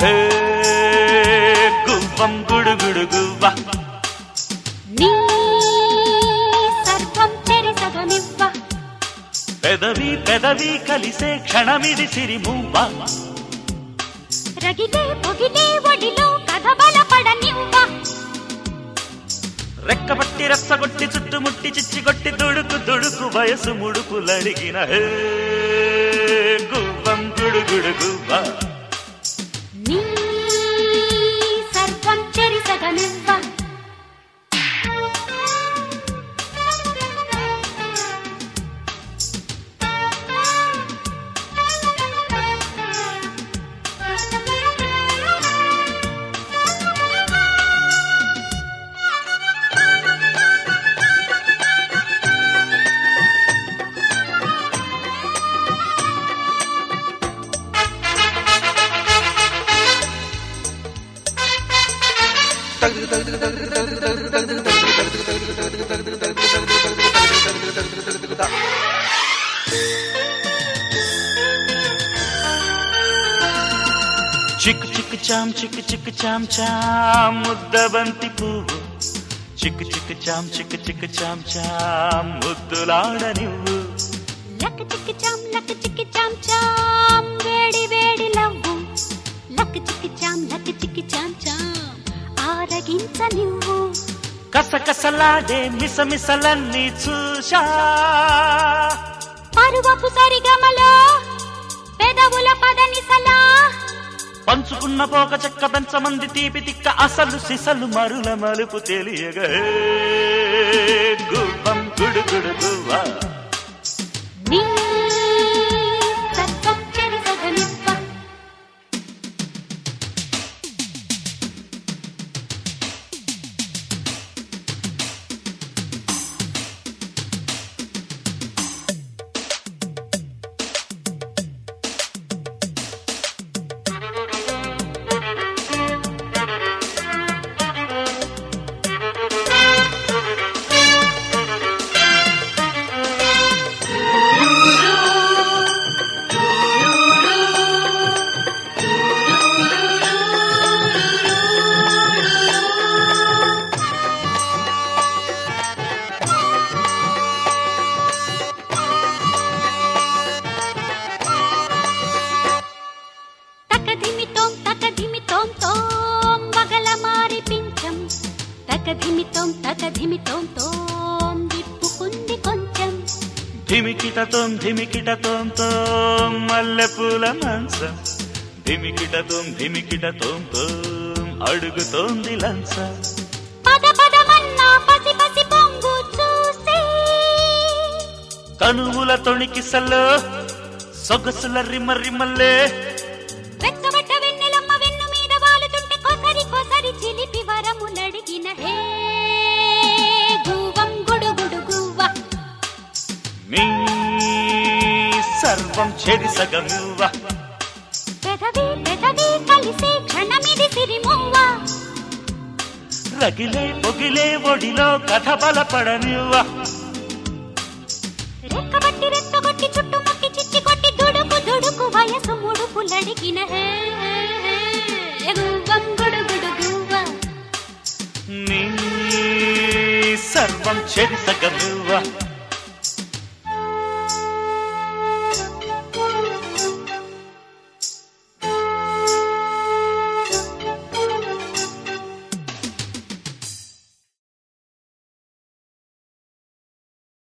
హే గువ్వం గుడుగుడు గువ్వ నీ సర్వం చెరిసగనివ్వ పెదవి పెదవి కలిసే క్షణమిది సిరిమువ్వ రగిలే పొగిలే ఒడిలో కథ బలపడనివ్వ రెక్కబట్టి రెచ్చగొట్టి చుట్టుముట్టి చిచ్చిగొట్టి దుడుకు దుడుకు వయసు ముడుపులడిగిన హే గువ్వం గుడుగుడు గువ్వ నీ సర్వం చెరిసగనివ్వ చిక్కు చిక్కు చాం చిక్కు చిక్కు చాం చాం ముద్దబంతి పువ్వు చిక్కు చిక్కు చాం చిక్కు చిక్కు చాం చాం ముద్దులాడ నువ్వు లక్ చిక్కి చాం లక్ చిక్కి చాం చాం వేడి వేడి లవ్వు లక్ చిక్కి చాం లక్ చిక్కి చాం చాం ఆరగించ నువ్వు కసకసలాడే మిసమిసలన్నీ చూశా పరువపు సరిగమలో పెదవుల పదనిసలా పంచుకున్న పోక చెక్క పెంచమంది తీపి తిక్క అసలు సిసలు మరుల మలుపు తెలియగా హే, గువ్వం గుడుగుడు గువ్వ నీ సర్వం చెరిసగనివ్వ తకధిమితోం తకధిమితోం తోం వగల మారి పించం తకధిమితోం తకధిమితోం తోం విప్పుకుంది కొంచెం ధిమికిటతోం ధిమికిటతోం తోం మల్లెపూల మంచం ధిమికిటతోం ధిమికిటతోం తోం అడుగుతోంది లంచం పద పదమన్నా పసి పసి పొంగు చూసి కనువుల తొణికిసల్లో సొగసుల రిమ్మ రిమ్మల్లే వెచ్చబడ్డ వెన్నెలమ్మ వెన్ను మీద వాలుతుంటే కొసరి కొసరి చిలిపి వరములడిగిన హే గూవం గుడుగుడు గువ్వ నీ సర్వం చెడి సగమువ్వ పెదవి పెదవి కలిసే క్షణమిది సిరిమువ్వ రగిలే పొగిలే ఒడిలో కథ బలపడనివ్వ రెక్కబట్టి రెచ్చగొట్టి చుట్టుముట్టి చిచ్చి కొట్టి దుడుకు దుడుకు వయసు ముడుపులడిగిన హే గువ్వం గుడుగుడు గువ్వ నీ సర్వం చెడి సగమువ్వ